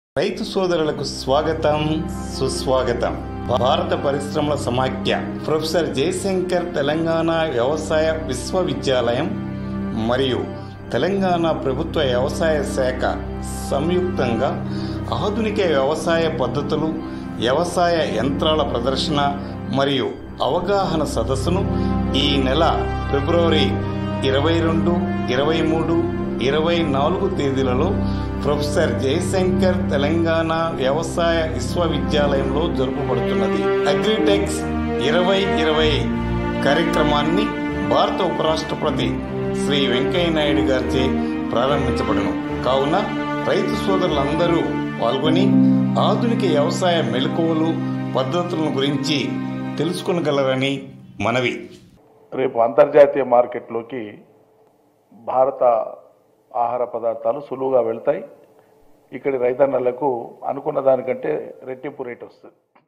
రైతు సోదరులకు స్వాగతం సుస్వాగతం భారత పరిశ్రమల సమాఖ్య ప్రొఫెసర్ జయశంకర్ తెలంగాణ వ్యవసాయ విశ్వవిద్యాలయం మరియు తెలంగాణ ప్రభుత్వ వ్యవసాయ శాఖ సంయుక్తంగా ఆధునిక వ్యవసాయ పద్ధతులు వ్యవసాయ యంత్రాల ప్రదర్శన మరియు అవగాహన సదస్సును ఈ నెల ఫిబ్రవరి ఇరవై రెండు ఇరవై మూడు ఇరవై నాలుగు తేదీలలో ప్రొఫెసర్ జయశంకర్ తెలంగాణ వ్యవసాయ విశ్వవిద్యాలయంలో జరుపబడుతున్నది అగ్రిటెక్స్ ఇరవై ఇరవై కార్యక్రమాన్ని భారత ఉపరాష్ట్రపతి శ్రీ వెంకయ్య నాయుడు గారిచే ప్రారంభించబడును కావున రైతు సోదరులందరూ పాల్గొని ఆధునిక వ్యవసాయ మెలకువలు పద్ధతులను గురించి తెలుసుకొనగలరని మనవి రేపు అంతర్జాతీయ మార్కెట్లోకి భారత ఆహార పదార్థాలు సులువుగా వెళ్తాయి ఇక్కడి రైతన్నలకు అనుకున్న దానికంటే రెట్టింపు రేట్ వస్తుంది